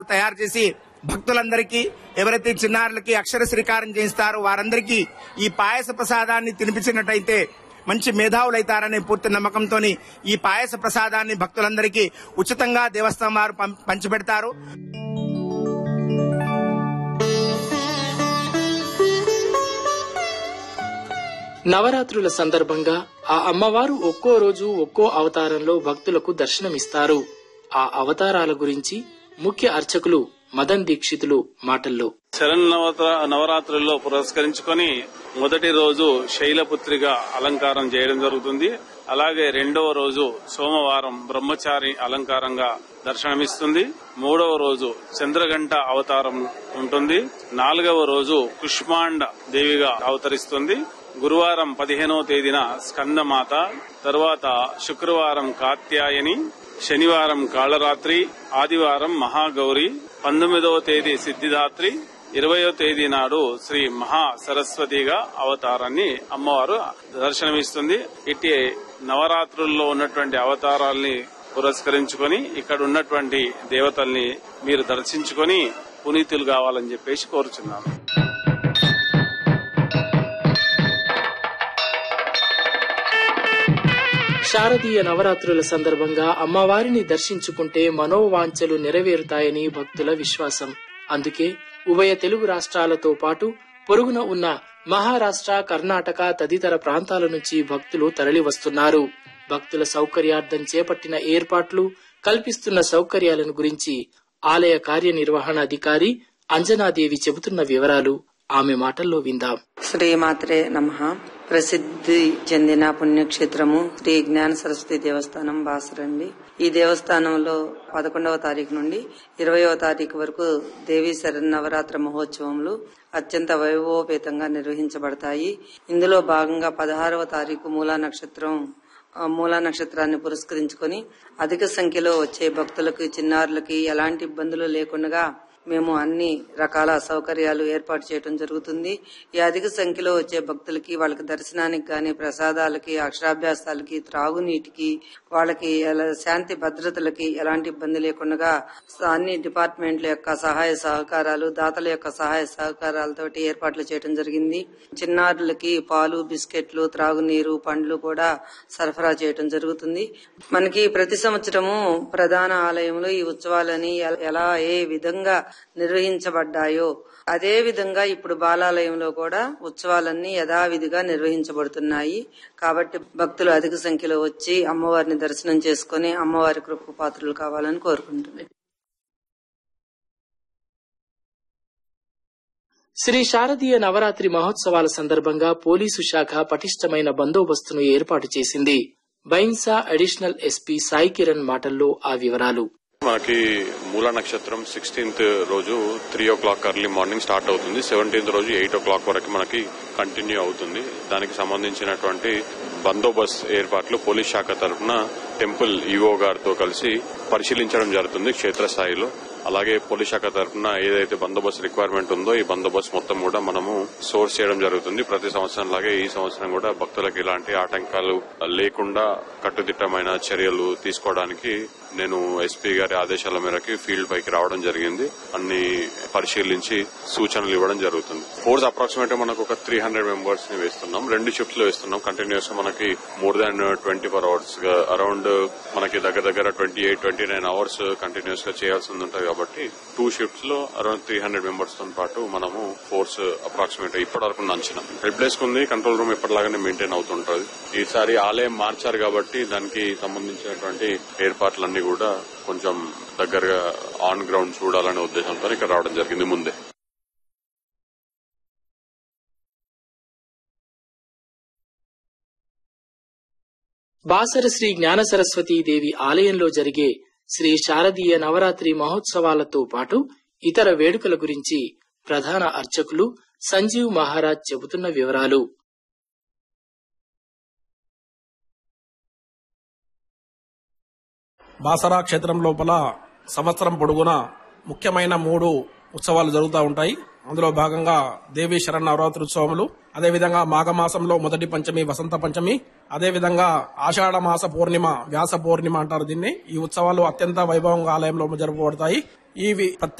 తయారు చేసి భక్తులందరికీ ఎవరైతే చిన్నారులకి అక్షర శ్రీకారం చేయిస్తారో వారందరికీ ఈ పాయస ప్రసాదాన్ని తినిపించినట్టయితే మంచి మేధావులైతారనే పూర్తి నమ్మకంతో ఈ పాయస ప్రసాదాన్ని భక్తులందరికీ ఉచితంగా దేవస్థానం వారు పం- పంచిపెడతారు నవరాత్రుల సందర్భంగా ఆ అమ్మవారు ఒక్కో రోజు ఒక్కో అవతారంలో భక్తులకు దర్శనమిస్తారు ఆ అవతారాల గురించి ముఖ్య అర్చకులు మదన్ దీక్షితులు మాటల్లో శరన్నవత నవరాత్రుల్లో పురస్కరించుకొని మొదటి రోజు శైలపుత్రిగా అలంకారం చేయడం జరుగుతుంది అలాగే రెండవ రోజు సోమవారం బ్రహ్మచారి అలంకారంగా దర్శనమిస్తుంది మూడవ రోజు చంద్రగంట అవతారం ఉంటుంది నాలుగవ రోజు కుష్మాండ దేవిగా అవతరిస్తుంది గురువారం పదిహేనవ తేదీన స్కందమాత తర్వాత శుక్రవారం కాత్యాయని శనివారం కాళరాత్రి ఆదివారం మహాగౌరి పంతొమ్మిదవ తేదీ సిద్ధిదాత్రి ఇరవయో తేదీ నాడు శ్రీ మహా సరస్వతిగా అవతారాన్ని అమ్మవారు దర్శనమిస్తుంది ఇట్టి నవరాత్రుల్లో ఉన్నటువంటి అవతారాల్ని పురస్కరించుకొని ఇక్కడ ఉన్నటువంటి దేవతల్ని మీరు దర్శించుకొని పునీతులు కావాలని చెప్పేసి కోరుచున్నాను శారదీయ నవరాత్రుల సందర్భంగా అమ్మవారిని దర్శించుకుంటే మనోవాంఛలు నెరవేరుతాయని భక్తుల విశ్వాసం అందుకే ఉభయ తెలుగు రాష్ట్రాలతో పాటు పొరుగున ఉన్న మహారాష్ట్ర కర్ణాటక తదితర ప్రాంతాల నుంచి భక్తులు తరలి వస్తున్నారు భక్తుల సౌకర్యార్థం చేపట్టిన ఏర్పాట్లు కల్పిస్తున్న సౌకర్యాలను గురించి ఆలయ కార్యనిర్వహణ అధికారి అంజనాదేవి చెబుతున్న వివరాలు ఆమె మాటల్లో విందాం శ్రీమాత్రే నమ ప్రసిద్ధి చెందిన పుణ్యక్షేత్రము శ్రీ జ్ఞాన సరస్వతి దేవస్థానం బాసరండి ఈ దేవస్థానంలో పదకొండవ తారీఖు నుండి ఇరవయవ తారీఖు వరకు దేవీ శరన్నవరాత్ర మహోత్సవములు అత్యంత వైభవోపేతంగా నిర్వహించబడతాయి ఇందులో భాగంగా పదహారవ తారీఖు మూలా నక్షత్రం ఆ మూలా నక్షత్రాన్ని పురస్కరించుకొని అధిక సంఖ్యలో వచ్చే భక్తులకు చిన్నారులకి ఎలాంటి ఇబ్బందులు లేకుండా మేము అన్ని రకాల సౌకర్యాలు ఏర్పాటు చేయడం జరుగుతుంది ఈ అధిక సంఖ్యలో వచ్చే భక్తులకి వాళ్ళకి దర్శనానికి గాని ప్రసాదాలకి అక్షరాభ్యాసాలకి త్రాగునీటికి వాళ్ళకి ఎలా- శాంతి భద్రతలకి ఎలాంటి ఇబ్బంది లేకుండా అన్ని డిపార్ట్మెంట్ల యొక్క సహాయ సహకారాలు దాతల యొక్క సహాయ సహకారాలతోటి ఏర్పాట్లు చేయడం జరిగింది చిన్నారులకి పాలు బిస్కెట్లు త్రాగునీరు పండ్లు కూడా సరఫరా చేయడం జరుగుతుంది మనకి ప్రతి సంవత్సరము ప్రధాన ఆలయంలో ఈ ఉత్సవాలని ఎ- ఎలా ఏ విధంగా నిర్వహించబడ్డాయో అదే విధంగా ఇప్పుడు బాలాలయంలో కూడా ఉత్సవాలన్నీ యథావిధిగా నిర్వహించబడుతున్నాయి కాబట్టి భక్తులు అధిక సంఖ్యలో వచ్చి అమ్మవారిని దర్శనం చేసుకుని అమ్మవారి కృప పాత్రలు కావాలని కోరుకుంటున్నాను శ్రీ శారదీయ నవరాత్రి మహోత్సవాల సందర్భంగా పోలీసు శాఖ పటిష్టమైన బందోబస్తును ఏర్పాటు చేసింది బైన్సా అడిషనల్ ఎస్పీ సాయి కిరణ్ మాటల్లో ఆ వివరాలు మనకి మూల నక్షత్రం సిక్స్టీన్త్ రోజు three o'clock early morning start అవుతుంది సెవెంటీన్త్ రోజు ఎయిట్ ఓ క్లాక్ వరకు మనకి కంటిన్యూ అవుతుంది దానికి సంబంధించినటువంటి బందోబస్త్ ఏర్పాట్లు పోలీస్ శాఖ తరఫున టెంపుల్ ఈఓ గారితో కలిసి పరిశీలించడం జరుగుతుంది క్షేత్రస్థాయిలో అలాగే పోలీస్ శాఖ తరఫున ఏదైతే బందోబస్తు రిక్వైర్మెంట్ ఉందో ఈ బందోబస్తు మొత్తం కూడా మనము సోర్స్ చేయడం జరుగుతుంది ప్రతి సంవత్సరం లాగే ఈ సంవత్సరం కూడా భక్తులకు ఇలాంటి ఆటంకాలు లేకుండా కట్టుదిట్టమైన చర్యలు తీసుకోవడానికి నేను ఎస్పీ గారి ఆదేశాల మేరకు ఫీల్డ్ పైకి రావడం జరిగింది అన్ని పరిశీలించి సూచనలు ఇవ్వడం జరుగుతుంది ఫోర్స్ అప్రాక్సిమేట్ మనకు ఒక త్రీ హండ్రెడ్ మెంబర్స్ ని వేస్తున్నాం రెండు షిఫ్ట్స్ లో వేస్తున్నాం కంటిన్యూస్ గా మనకి more than twenty four hours around మనకి దగ్గర దగ్గర twenty eight twenty nine hours continuous గా చేయాల్సి ఉంటుంది కాబట్టి టూ షిఫ్ట్స్ లో అరౌండ్ త్రీ హండ్రెడ్ మెంబర్స్ తో పాటు మనము ఫోర్స్ అప్రాక్సిమేట్ ఇప్పటి వరకు ఉన్న అంచనా రిప్లేస్ ఉంది కంట్రోల్ రూమ్ ఎప్పటిలాగానే మెయింటైన్ అవుతుంటది ఈసారి ఆలయం మార్చారు కాబట్టి దానికి సంబంధించినటువంటి ఏర్పాట్లన్నీ కూడా కొంచెం దగ్గరగా ఆన్ గ్రౌండ్ చూడాలనే ఉద్దేశంతో ఇక్కడ రావడం జరిగింది ముందే బాసర శ్రీ జ్ఞాన సరస్వతీ దేవి ఆలయంలో జరిగే శ్రీ శారదీయ నవరాత్రి మహోత్సవాలతో పాటు ఇతర వేడుకల గురించి ప్రధాన అర్చకులు సంజీవ్ మహారాజ్ చెబుతున్న వివరాలు బాసరా క్షేత్రం లోపల సంవత్సరం పొడుగున ముఖ్యమైన మూడు ఉత్సవాలు జరుగుతూ ఉంటాయి అందులో భాగంగా దేవి శరణ్ నవరాత్రి ఉత్సవములు అదేవిధంగా మాఘమాసంలో మొదటి పంచమి వసంత పంచమి అదేవిధంగా ఆషాఢ మాస పూర్ణిమ వ్యాస పూర్ణిమ అంటారు దీన్ని ఈ ఉత్సవాలు అత్యంత వైభవంగా ఆలయంలో జరుపబడతాయి ఇవి